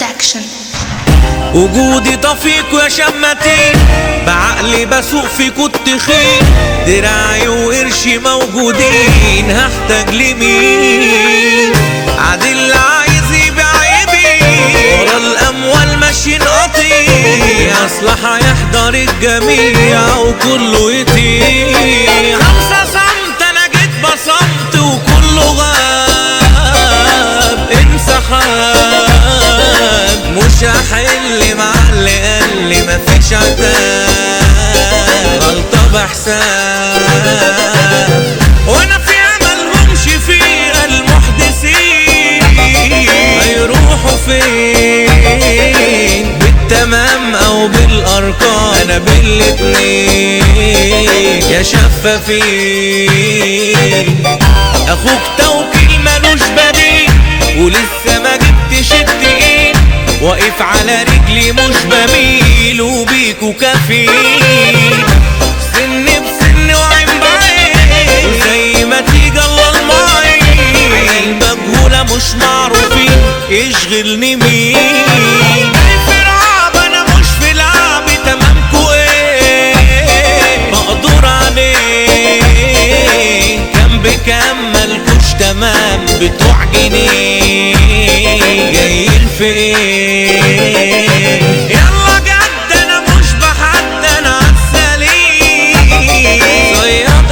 Production وجودي طفيق يا شمتين بعقلي بسوق فيكوا التخين دراعي وقرشي موجودين هحتاج لمين عادل عايز يبيع عيبي ورا الاموال ماشيين قطيع اصلح يحضر الجميع وكله يطيع خمسة صمت انا جيت بصمت وكله غاب انسحاب مش هحل مع اللي قال لي مفيش عتاب غلطة بحساب وانا في ملهمش فيها المحدثين هيروحوا فين بالتمام او بالارقام انا بالاتنين يا شفافين اخوك توكيل ملوش بديل ولسه ما جبتش التقيل واقف على رجلي مش بميل وبيكوا كفيل سن بسن وعين بعين وزي ما تيجي الله المعين عيال مجهولة مش معروفين يشغلني مين في رعب انا مش في لعب تمامكوا ايه مقدور عليه كام بكام ملكوش تمام بتوع جنيه جايين في ايه يلا جد انا مش بحد انا عالسليم صياد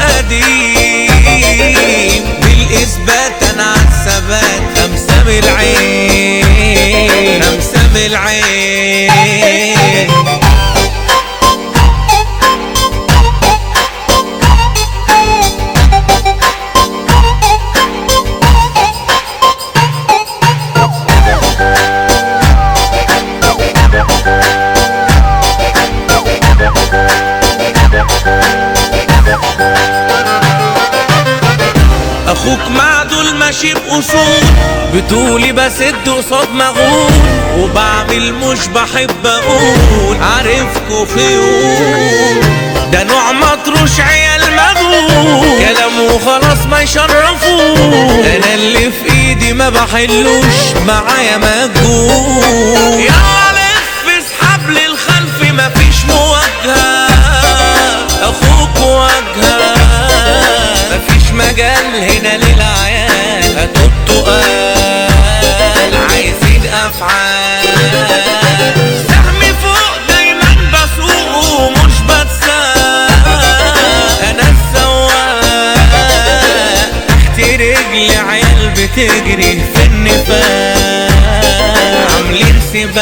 قديم بالاثبات انا عالثبات خمسة من العين خمسة من العين اخوك معدول ماشي باصول بتقولي بسد قصاد مغول وبعمل مش بحب اقول عارفكوا خيول ده نوع مطروش عيال مغول كلام وخلاص ما يشرفوش انا اللي في ايدي ما بحلوش معايا مجهول يلا لف اسحب للخلف مفيش مواجهه اخوك واجهه مفيش مجال هنا للعيال هاتوا التقال عايزين افعال سهمي فوق دايما بسوق ومش بتساق انا السواق تحت رجلي عيال بتجري في النفاق عاملين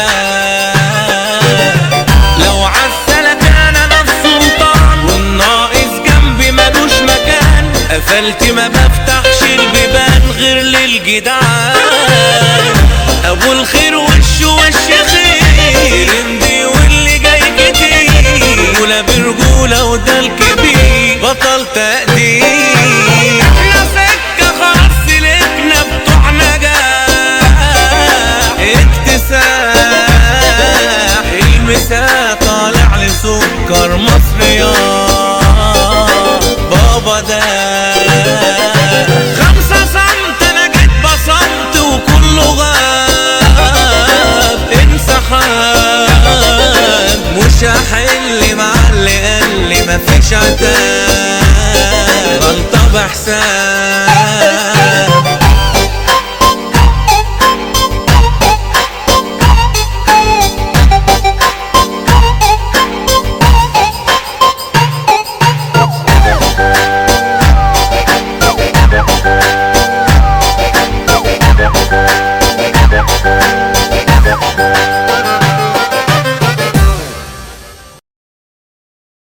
سباق لو عالسلك انا نفس سلطان والناقص جنبي ملوش مكان قفلت ما بفتحش البيبان غير للجدعان ابو الخير وش وش خير ترندي واللي جاي كتير ولا برجولة وده الكبير بطل تقدير احنا سكة خلاص سلكنا بتوع نجاح اكتساح المساء طالع لسكر مصريات بابا ده خمسة صمت انا جيت بصمت وكله غاب انسحاب مش هحل مع اللي قال لي مفيش عتاب غلطة بحساب